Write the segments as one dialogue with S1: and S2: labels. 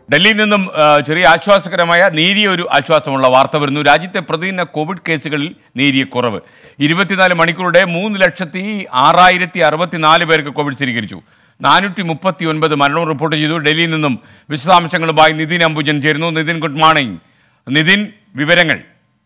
S1: ഡൽഹിയിൽ നിന്നും ആ, ചെറിയ ആശ്വാസകരമായ നേരിയ ഒരു ആശ്വാസമുള്ള വാർത്ത വരുന്നു രാജ്യത്തെ പ്രതിദിന കോവിഡ് കേസുകളിൽ നേരിയ കുറവ് ഇരുപത്തിനാല് മണിക്കൂറുടെ മൂന്ന് ലക്ഷത്തി ആറായിരത്തി അറുപത്തിനാല് പേർക്ക് കോവിഡ് സ്ഥിരീകരിച്ചു നാനൂറ്റി മുപ്പത്തി ഒൻപത് മരണവും റിപ്പോർട്ട് ചെയ്തു ഡൽഹിയിൽ നിന്നും വിശദാംശങ്ങളുമായി നിതിൻ അംബുജൻ ചേരുന്നു നിതിൻ ഗുഡ് മോർണിംഗ് നിതിൻ വിവരങ്ങൾ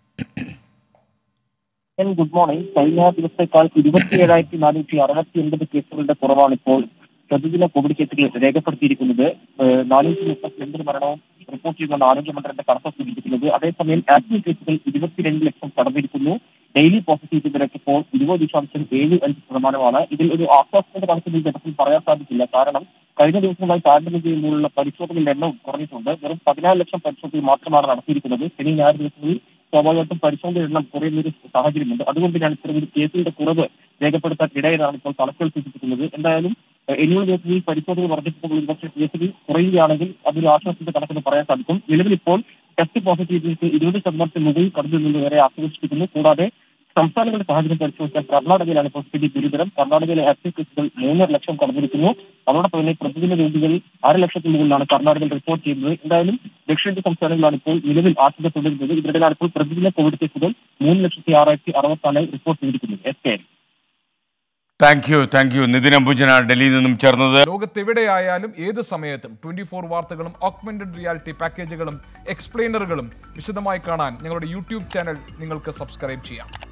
S2: എൻ ഗുഡ് മോർണിംഗ് കഴിഞ്ഞ ദിവസത്തേക്കാൾ ഇരുപത്തിയേഴായിരത്തി നാനൂറ്റി അറുപത്തി ഒൻപത് കേസുകളുടെ കുറവാണ് ഇപ്പോൾ പ്രതിദിന കോവിഡ് കേസുകൾ രേഖപ്പെടുത്തിയിരിക്കുന്നത് ഏഹ് നാനൂറ്റി മുപ്പത്തി ഒൻപത് മരണവും റിപ്പോർട്ട് ചെയ്യുന്ന ആരോഗ്യമന്ത്രിയുടെ കണക്ക് സൂചിപ്പിക്കുന്നത് അതേസമയം ആക്റ്റീവ് കേസുകൾ ഇരുപത്തിരണ്ട് ലക്ഷം കടന്നിരിക്കുന്നു ഡെയിലി പോസിറ്റിവിറ്റി നിരക്ക് ഇപ്പോൾ ഇരുപത് ദശാംശം ഏഴ് അഞ്ച് ശതമാനമാണ് ഇതിൽ ഒരു ആശ്വാസത്തിന്റെ കണക്ക് ഈ ഘട്ടത്തിൽ പറയാൻ സാധിക്കില്ല കാരണം കഴിഞ്ഞ ദിവസങ്ങളായി താരതമ്യം ചെയ്യുമ്പോഴുള്ള പരിശോധനകളുടെ എണ്ണം കുറഞ്ഞിട്ടുണ്ട് വെറും പതിനാല് ലക്ഷം പരിശോധന മാത്രമാണ് നടത്തിയിരിക്കുന്നത് ശനി ഞായർ ദിവസങ്ങളിൽ സ്വാഭാവികമായിട്ടും പരിശോധന എണ്ണം കുറയുന്ന ഒരു സാഹചര്യമുണ്ട് അതുകൊണ്ട് തന്നെയാണ് ഇത്തരം ഒരു കേസുകളുടെ കുറവ് രേഖപ്പെടുത്താൻ ഇടയെന്നാണ് ഇപ്പോൾ കണക്കുകൾ സൂചിപ്പിക്കുന്നത് എന്തായാലും ഏഹ്, ഇനിയുള്ള ദിവസങ്ങളിൽ പരിശോധന വർദ്ധിച്ചപ്പോൾ ഒരുപക്ഷെ കേസുകൾ കുറയുകയാണെങ്കിൽ അതൊരു ആശ്വാസത്തിന്റെ കണക്കെന്ന് പറയാൻ സാധിക്കും നിലവിൽ ഇപ്പോൾ ടെസ്റ്റ് പോസിറ്റിവിറ്റി ഇരുപത് ശതമാനത്തിന് മുകളിൽ കടന്നു നിന്ന് വരെ ആശ്വസിപ്പിക്കുന്നു കൂടാതെ സംസ്ഥാനങ്ങളുടെ സാഹചര്യം പരിശോധിച്ചാൽ കർണാടകയിലാണ് ഇപ്പോൾ സ്ഥിതി ഗുരുതരം കർണാടകയിലെ ആക്റ്റീവ് കേസുകൾ മൂന്നര ലക്ഷം കടന്നിരിക്കുന്നു അതോടൊപ്പം തന്നെ പ്രതിദിന രോഗികൾ അര ലക്ഷത്തിന് മുകളിലാണ് കർണാടകയിൽ റിപ്പോർട്ട് ചെയ്യുന്നത് എന്തായാലും ദക്ഷിണേന്ത്യ സംസ്ഥാനങ്ങളാണ് ഇപ്പോൾ നിലവിൽ ആശങ്ക തുടരുന്നത് ഇതിനിടയിലാണ് ഇപ്പോൾ പ്രതിദിന കോവിഡ് കേസുകൾ മൂന്ന് ലക്ഷത്തി ആറായിരത്തി അറുപത്തിനാലായി റിപ്പോർട്ട് ചെയ്തിരിക്കുന്നത് S K
S1: thank you thank you Nithin അംബുജനാണ് ഡൽഹിയിൽ നിന്നും ചേർന്നത്
S3: ലോകത്തെവിടെയായാലും ഏത് സമയത്തും ട്വന്റി ഫോർ വാർത്തകളും ഓഗ്മെന്റഡ് റിയാലിറ്റി പാക്കേജുകളും എക്സ്പ്ലെയിനറുകളും വിശദമായി കാണാൻ ഞങ്ങളുടെ യൂട്യൂബ് ചാനൽ നിങ്ങൾക്ക് സബ്സ്ക്രൈബ് ചെയ്യാം